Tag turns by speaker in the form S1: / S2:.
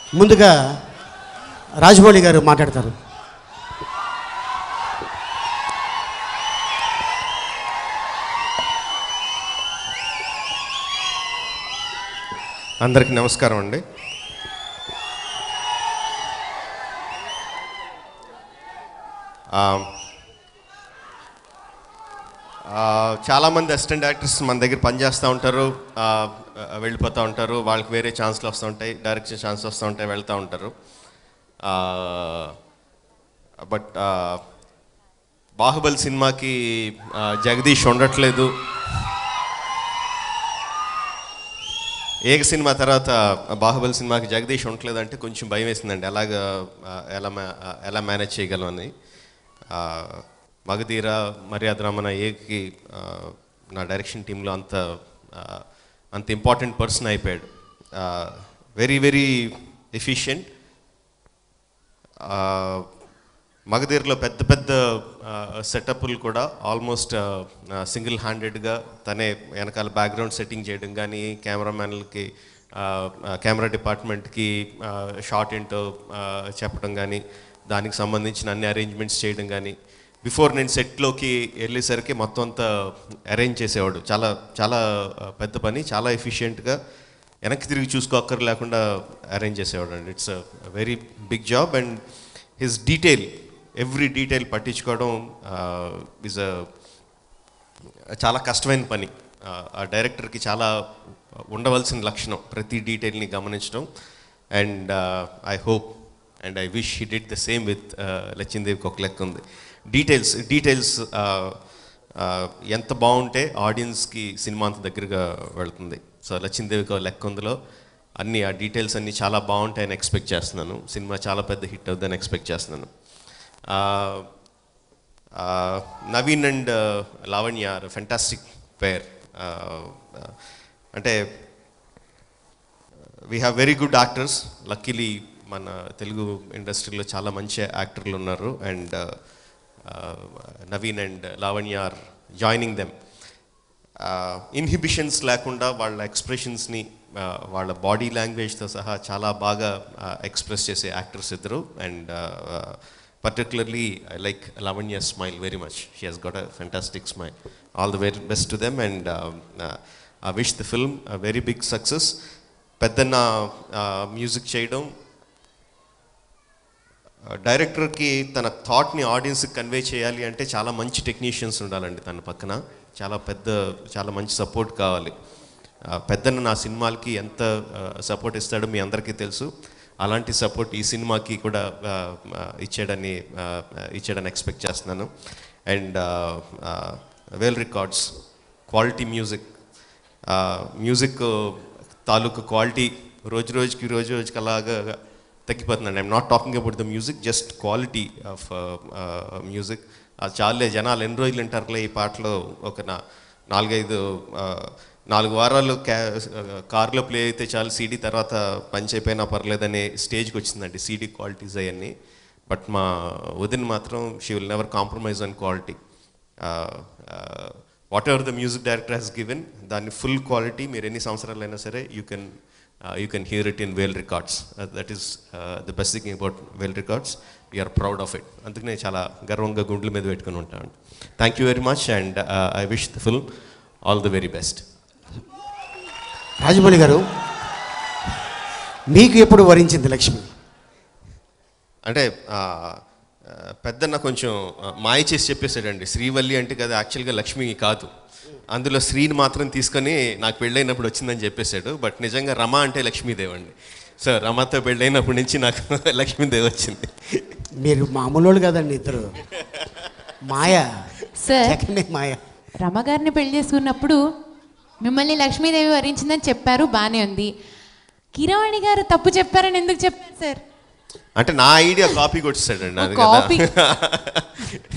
S1: ముందుగా రాజమౌళి గారు మాట్లాడతారు
S2: అందరికి నమస్కారం అండి ఆ, ఆ, చాలామంది అసిస్టెంట్ యాక్టర్స్ మన దగ్గర పనిచేస్తూ ఉంటారు ఆ, వెళ్ళిపోతూ ఉంటారు వాళ్ళకి వేరే ఛాన్స్లు వస్తూ ఉంటాయి డైరెక్షన్ ఛాన్స్ వస్తూ ఉంటాయి వెళ్తూ ఉంటారు బట్ బాహుబలి సినిమాకి ఆ, జగదీష్ ఉండట్లేదు ఏక సినిమా తర్వాత బాహుబలి సినిమాకి జగదీష్ ఉండట్లేదంటే కొంచెం భయం వేసిందండి ఎలాగ ఆ, ఎలా మా ఆ, ఎలా మేనేజ్ చేయగలమని ఆ, మగధీర మర్యాద రమణ ఏకి ఆ, నా డైరెక్షన్ టీంలో అంత ఆ, అంత ఇంపార్టెంట్ పర్సన్ అయిపోయాడు వెరీ వెరీ ఎఫిషియెంట్ మగధీరలో పెద్ద పెద్ద సెటప్లు కూడా ఆల్మోస్ట్ సింగిల్ హ్యాండెడ్గా తనే వెనకాల బ్యాక్గ్రౌండ్ సెట్టింగ్ చేయడం కానీ కెమెరామ్యాన్లకి కెమెరా డిపార్ట్మెంట్కి షార్ట్ ఏంటో ఆ, చెప్పడం కానీ దానికి సంబంధించిన అన్ని అరేంజ్మెంట్స్ చేయడం కానీ బిఫోర్ నేను సెట్లోకి వెళ్ళేసరికి మొత్తం అంతా అరేంజ్ చేసేవాడు చాలా చాలా ఆ, పెద్ద పని చాలా ఎఫిషియెంట్గా వెనక్కి తిరిగి చూసుకోక్కర్ లేకుండా అరేంజ్ చేసేవాడు అండి it's very big job and his detail every detail పట్టించుకోవడం ఇస్ అ చాలా కష్టమైన పని ఆ, ఆ డైరెక్టర్కి చాలా ఉండవలసిన లక్షణం ప్రతి డీటెయిల్ని గమనించడం and I hope and I wish he did the same with లచ్చిందేవికి ఒక లెక్క ఉంది డీటెయిల్స్ డీటెయిల్స్ ఎంత బాగుంటే ఆడియన్స్కి సినిమా అంత దగ్గరగా వెళ్తుంది సో లచ్చిందేవికి ఒక లెక్క ఉందిలో అన్ని ఆ డీటెయిల్స్ అన్నీ చాలా బాగుంటాయని ఎక్స్పెక్ట్ చేస్తున్నాను సినిమా చాలా పెద్ద హిట్ అవుతుందని ఎక్స్పెక్ట్ చేస్తున్నాను ఆ, ఆ, Naveen and Lavanya are fantastic pair అంటే we have very good actors luckily మన తెలుగు ఇండస్ట్రీలో చాలా మంచి యాక్టర్లు ఉన్నారు and Naveen and Lavanya are joining them inhibitions లేకుండా వాళ్ళ ఎక్స్ప్రెషన్స్ని వాళ్ళ బాడీ లాంగ్వేజ్తో సహా చాలా బాగా ఎక్స్ప్రెస్ చేసే యాక్టర్స్ ఇద్దరు and particularly I like Lavanya smile very much she has got a fantastic smile all the very best to them and I wish the film very big success పెద్దన్న music చేయడం డైరెక్టర్కి తన థాట్ని ఆడియన్స్కి కన్వే చేయాలి అంటే చాలా మంచి టెక్నీషియన్స్ ఉండాలండి తన పక్కన చాలా పెద్ద చాలా మంచి సపోర్ట్ కావాలి ఆ, పెద్దన్న నా సినిమాలకి ఎంత సపోర్ట్ ఇస్తాడో మీ అందరికీ తెలుసు అలాంటి సపోర్ట్ ఈ సినిమాకి కూడా ఆ, ఆ, ఇచ్చాడని ఆ, ఇచ్చాడని ఎక్స్పెక్ట్ చేస్తున్నాను and Vel Records quality music music తాలూకు క్వాలిటీ రోజు రోజుకి రోజు రోజుకి అలాగా తగ్గిపోతుందండి I'm not talking about the music just quality of music అది చాలే జనాలు ఎన్ని రోజులు వింటారులే ఈ పాటలో ఒక నా నాలుగైదు ఆ, నాలుగు వారాలు క్యా కార్లో ప్లే అయితే చాలు సీడీ తర్వాత పంచ్ అయిపోయినా పర్లేదనే స్టేజ్కి వచ్చిందండి సీడీ క్వాలిటీస్ అవన్నీ బట్ మా వదిన్ మాత్రం she will never compromise on quality whatever the music director has given దాన్ని ఫుల్ క్వాలిటీ మీరు ఎన్ని సంవత్సరాలైనా సరే you can you can hear it in Vel Records that is the best thing about Vel Records we are proud of it అందుకనే చాలా గర్వంగా గుండెల మీద పెట్టుకుని ఉంటాను thank you very much and I wish the film all the very best
S1: Rajamouli garu మీకు ఎప్పుడు వరించింది లక్ష్మి
S2: అంటే ఆ, ఆ, పెద్దన్న కొంచెం ఆ, మాయ చేసి చెప్పేశాడండి శ్రీవల్లి అంటే కదా యాక్చువల్గా లక్ష్మి కాదు అందులో శ్రీని మాత్రం తీసుకొని నాకు పెళ్ళైనప్పుడు వచ్చిందని చెప్పేశాడు బట్ నిజంగా రమ అంటే లక్ష్మీదేవి అండి సో రమతో పెళ్ళైనప్పటి నుంచి నాకు లక్ష్మీదేవి వచ్చింది
S1: మీరు మామూలు వాళ్ళు కదండి ఇద్దరు మాయ
S3: సార్
S1: సెకండ్ మాయ
S3: రమగారిని పెళ్లి చేసుకున్నప్పుడు మిమ్మల్ని లక్ష్మీదేవి వరించిందని చెప్పారు బానే ఉంది కిరవాణి గారు తప్పు చెప్పారని ఎందుకు చెప్పారు సార్
S2: అంటే నా ఐడియా కాపీ కొట్టేశాడండి అది
S3: కాపీ.
S2: కదా